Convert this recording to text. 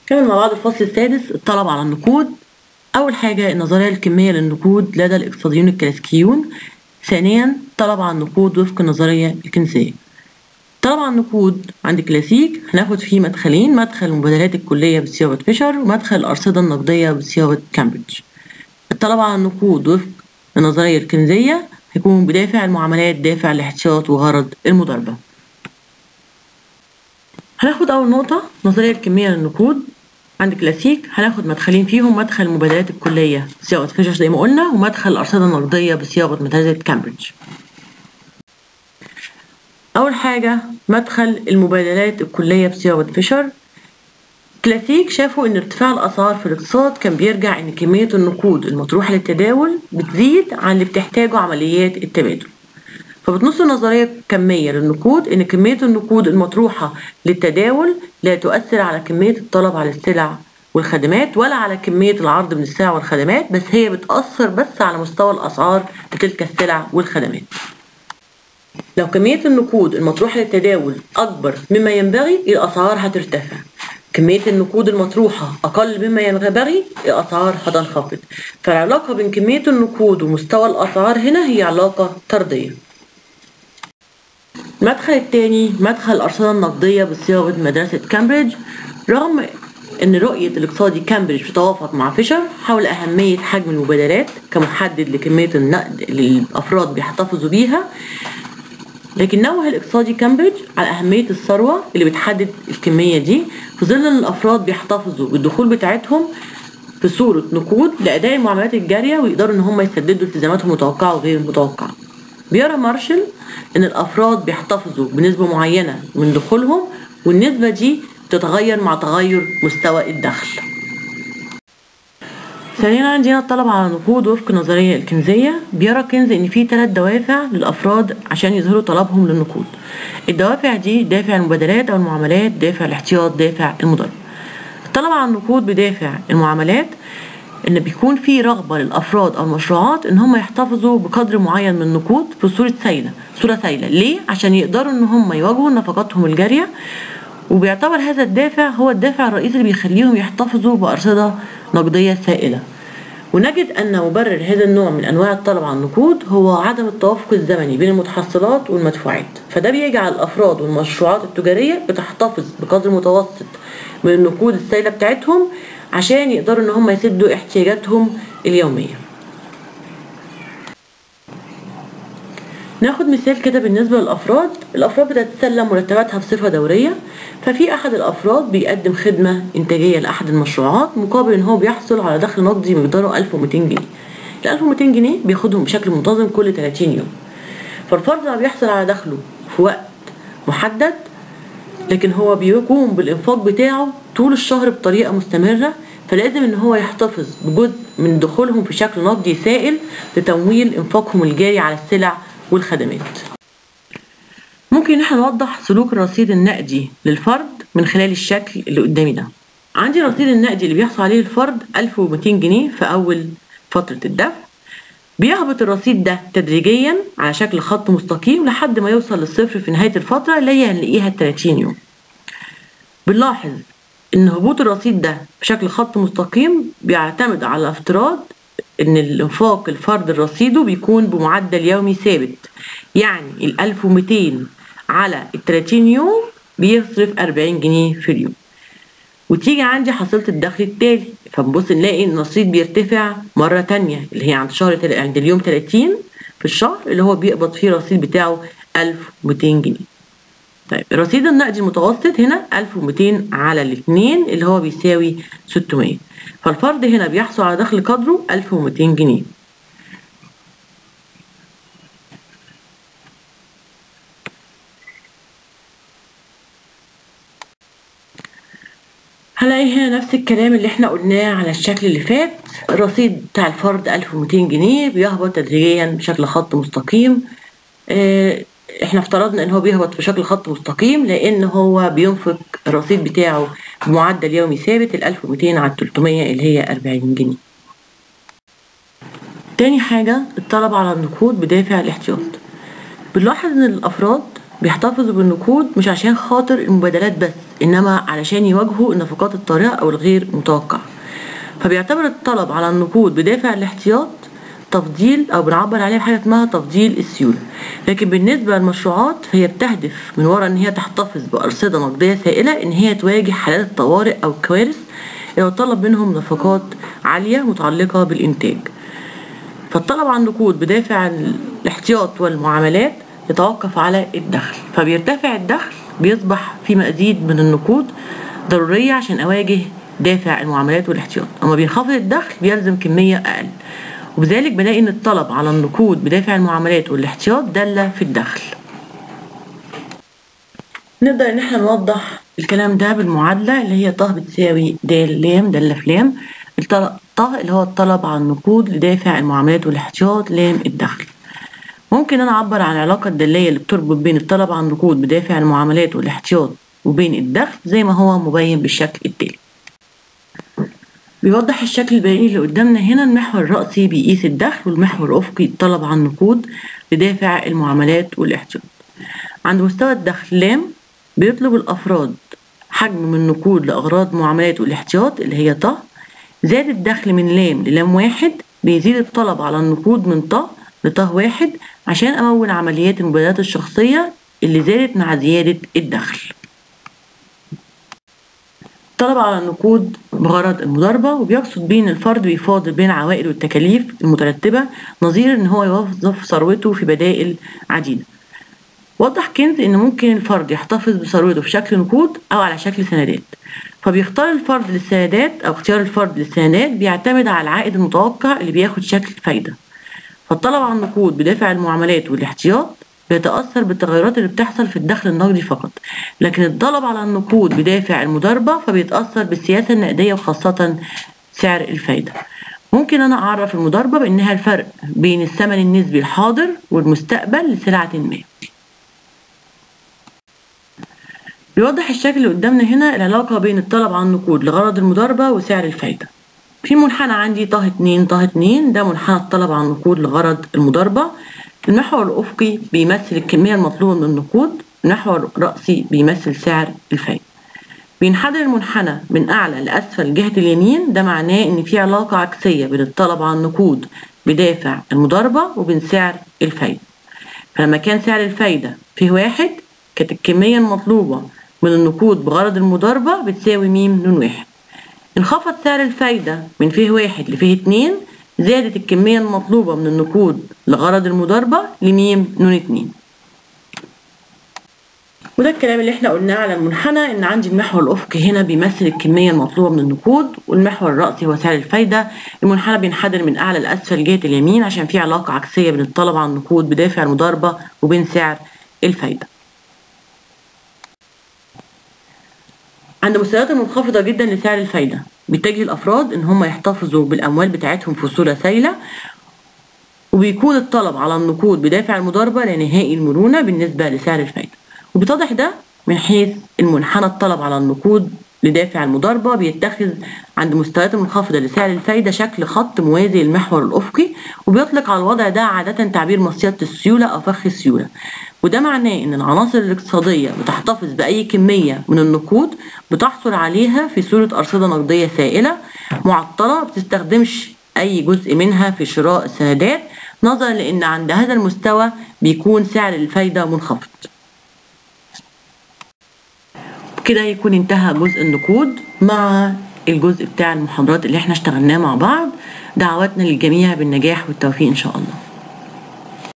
نكمل مع بعض الفصل السادس الطلب على النقود أول حاجة النظرية الكمية للنقود لدى الاقتصاديون الكلاسيكيون ثانيا طلب على النقود وفق النظرية الكنسية طلب على النقود عند كلاسيك هناخد فيه مدخلين مدخل المبادلات الكلية بصياغة فيشر ومدخل الأرصدة النقدية بصياغة كامبريدج الطلب على النقود وفق النظرية الكنزية هيكون بدافع المعاملات دافع الاحتياط وغرض المضاربة هناخد أول نقطة نظرية الكمية للنقود عند كلاسيك هناخد مدخلين فيهم مدخل المبادلات الكلية بصياغة فيشر زي ما قلنا ومدخل الأرصدة النقدية بصياغة مدرسة كامبريدج أول حاجة مدخل المبادلات الكلية بصياغة فيشر كلاسيك شافوا إن ارتفاع الأسعار في الاقتصاد كان بيرجع إن كمية النقود المطروحة للتداول بتزيد عن اللي بتحتاجه عمليات التبادل فبتنص النظرية الكمية للنقود إن كمية النقود المطروحة للتداول لا تؤثر على كمية الطلب على السلع والخدمات ولا على كمية العرض من السلع والخدمات بس هي بتأثر بس على مستوى الأسعار لتلك السلع والخدمات لو كمية النقود المطروحة للتداول أكبر مما ينبغي الأسعار هترتفع كمية النقود المطروحة أقل مما ينبغي الأسعار هتنخفض فالعلاقة بين كمية النقود ومستوى الأسعار هنا هي علاقة طردية المدخل الثاني مدخل الأرصدة النقدية بصياغة مدرسة كامبريدج رغم أن رؤية الاقتصادي كامبريدج تتوافق مع فيشر حول أهمية حجم المبادلات كمحدد لكمية النقد اللي الأفراد بيحتفظوا بيها لكن نوه الاقتصادي كامبريدج على أهمية الثروة اللي بتحدد الكمية دي في ظل أن الأفراد بيحتفظوا بالدخول بتاعتهم في صورة نقود لأداء المعاملات الجارية ويقدروا إن هم يسددوا التزاماتهم المتوقعة وغير المتوقعة. بيرى مارشل إن الأفراد بيحتفظوا بنسبة معينة من دخولهم والنسبة دي تتغير مع تغير مستوى الدخل. ثانيا عندنا الطلب على نقود وفق النظرية الكنزية بيرى كنز إن في ثلاث دوافع للأفراد عشان يظهروا طلبهم للنقود الدوافع دي دافع المبادلات أو المعاملات دافع الاحتياط دافع المضاربة الطلب على النقود بدافع المعاملات إن بيكون في رغبة للأفراد أو المشروعات إن هم يحتفظوا بقدر معين من النقود في صورة سايلة صورة سايلة ليه؟ عشان يقدروا إن هم يواجهوا نفقاتهم الجارية وبيعتبر هذا الدافع هو الدافع الرئيسي اللي بيخليهم يحتفظوا بأرصدة نقدية سائلة ونجد أن مبرر هذا النوع من أنواع الطلب على النقود هو عدم التوافق الزمني بين المتحصلات والمدفوعات فده بيجعل الأفراد والمشروعات التجارية بتحتفظ بقدر متوسط من النقود السائلة بتاعتهم عشان يقدروا إن هم يسدوا احتياجاتهم اليومية ناخد مثال كده بالنسبة للأفراد الأفراد بتتسلم مرتباتها بصفة دورية ففي أحد الأفراد بيقدم خدمة إنتاجية لأحد المشروعات مقابل إن هو بيحصل على دخل نقدي مقداره 1200 جنيه ال 1200 جنيه بياخدهم بشكل منتظم كل 30 يوم فالفرد لما بيحصل على دخله في وقت محدد لكن هو بيقوم بالإنفاق بتاعه طول الشهر بطريقة مستمرة فلازم ان هو يحتفظ بجزء من دخولهم في شكل نقدي سائل لتمويل انفاقهم الجاري على السلع والخدمات ممكن ان احنا نوضح سلوك الرصيد النقدي للفرد من خلال الشكل اللي قدامي ده عندي الرصيد النقدي اللي بيحصل عليه الفرد 1200 جنيه في اول فترة الدفع بيهبط الرصيد ده تدريجيا على شكل خط مستقيم لحد ما يوصل للصفر في نهاية الفترة اللي هي هنلاقيها 30 يوم بنلاحظ ان هبوط الرصيد ده بشكل خط مستقيم بيعتمد على افتراض ان الانفاق الفرد رصيده بيكون بمعدل يومي ثابت يعني ال 1200 على ال 30 يوم بيصرف 40 جنيه في اليوم وتيجي عندي حصيلة الدخل التالي فنبص نلاقي ان الرصيد بيرتفع مرة تانية اللي هي عند شهر عند اليوم 30 في الشهر اللي هو بيقبض فيه الرصيد بتاعه 1200 جنيه طيب الرصيد النقدي المتوسط هنا 1200 على الاثنين اللي هو بيساوي 600 فالفرد هنا بيحصل على دخل قدره 1200 جنيه هلاقي هنا نفس الكلام اللي احنا قلناه على الشكل اللي فات الرصيد بتاع الفرد 1200 جنيه بيهبط تدريجيا بشكل خط مستقيم اه احنا افترضنا ان هو بيهبط بشكل خط مستقيم لان هو بينفق الرصيد بتاعه بمعدل يومي ثابت ال 1200 على 300 اللي هي 40 جنيه تاني حاجة الطلب على النقود بدافع الاحتياط بنلاحظ ان الافراد بيحتفظوا بالنقود مش عشان خاطر المبادلات بس إنما علشان يواجهوا النفقات الطارئة أو الغير متوقعة فبيعتبر الطلب على النقود بدافع الاحتياط تفضيل او بنعبر عليها بحاجه اسمها تفضيل السيوله لكن بالنسبه للمشروعات هي بتهدف من وراء ان هي تحتفظ بارصده نقديه سائله ان هي تواجه حالات الطوارئ او الكوارث لو طلب منهم نفقات عاليه متعلقه بالانتاج فالطلب على النقود بدافع الاحتياط والمعاملات يتوقف على الدخل فبيرتفع الدخل بيصبح في مزيد من النقود ضرورية عشان أواجه دافع المعاملات والاحتياط أما بينخفض الدخل بيلزم كمية أقل وبذلك بلاقي ان الطلب على النقود بدافع المعاملات والاحتياط دالة في الدخل نبدأ ان احنا نوضح الكلام ده بالمعادلة اللي هي ط بتساوي د لام دالة في لام ط اللي هو الطلب على النقود لدافع المعاملات والاحتياط لام الدخل ممكن انا اعبر عن العلاقة الدالية اللي بتربط بين الطلب على النقود بدافع المعاملات والاحتياط وبين الدخل زي ما هو مبين بالشكل التالي بيوضح الشكل البياني اللي قدامنا هنا المحور الرأسي بيقيس الدخل والمحور الأفقي الطلب على النقود لدافع المعاملات والاحتياط عند مستوى الدخل لام بيطلب الأفراد حجم من النقود لأغراض معاملات والاحتياط اللي هي ط زاد الدخل من لام للام واحد بيزيد الطلب على النقود من ط لط واحد عشان أمول عمليات المبادلات الشخصية اللي زادت مع زيادة الدخل طلب على النقود بغرض المضاربة وبيقصد بين الفرد بيفاضل بين عوائد والتكاليف المترتبة نظير ان هو يوظف ثروته في بدائل عديدة وضح كنز ان ممكن الفرد يحتفظ بثروته في شكل نقود او على شكل سندات فبيختار الفرد للسندات او اختيار الفرد للسندات بيعتمد على العائد المتوقع اللي بياخد شكل فايدة فالطلب على النقود بدافع المعاملات والاحتياط بيتأثر بالتغيرات اللي بتحصل في الدخل النقدي فقط لكن الطلب على النقود بدافع المضاربة فبيتأثر بالسياسة النقدية وخاصة سعر الفايدة ممكن أنا أعرف المضاربة بأنها الفرق بين الثمن النسبي الحاضر والمستقبل لسلعة ما بيوضح الشكل اللي قدامنا هنا العلاقة بين الطلب على النقود لغرض المضاربة وسعر الفايدة في منحنى عندي طه اتنين طه اتنين ده منحنى الطلب على النقود لغرض المضاربة المحور الأفقي بيمثل الكمية المطلوبة من النقود المحور الرأسي بيمثل سعر الفايدة بينحدر المنحنى من أعلى لأسفل جهة اليمين ده معناه إن في علاقة عكسية بين الطلب على النقود بدافع المضاربة وبين سعر الفايدة فلما كان سعر الفايدة فيه واحد كانت الكمية المطلوبة من النقود بغرض المضاربة بتساوي ميم نون واحد انخفض سعر الفايدة من فيه واحد لفيه اتنين زادت الكمية المطلوبة من النقود لغرض المضاربة لميم نون اتنين وده الكلام اللي احنا قلناه على المنحنى ان عندي المحور الافقي هنا بيمثل الكمية المطلوبة من النقود والمحور الرأسي هو سعر الفايدة المنحنى بينحدر من اعلى لاسفل جهة اليمين عشان في علاقة عكسية بين الطلب على النقود بدافع المضاربة وبين سعر الفايدة عند مستويات منخفضة جدا لسعر الفايدة بيتجه الأفراد إن هم يحتفظوا بالأموال بتاعتهم في صورة سايلة وبيكون الطلب على النقود بدافع المضاربة لنهائي المرونة بالنسبة لسعر الفايدة وبيتضح ده من حيث المنحنى الطلب على النقود لدافع المضاربة بيتخذ عند مستويات منخفضة لسعر الفايدة شكل خط موازي للمحور الأفقي وبيطلق على الوضع ده عادة تعبير مصيدة السيولة أو فخ السيولة وده معناه إن العناصر الاقتصادية بتحتفظ بأي كمية من النقود بتحصل عليها في صورة أرصدة نقدية سائلة معطلة بتستخدمش أي جزء منها في شراء السندات نظرا لأن عند هذا المستوى بيكون سعر الفايدة منخفض كده يكون انتهى جزء النقود مع الجزء بتاع المحاضرات اللي احنا اشتغلناه مع بعض دعواتنا للجميع بالنجاح والتوفيق ان شاء الله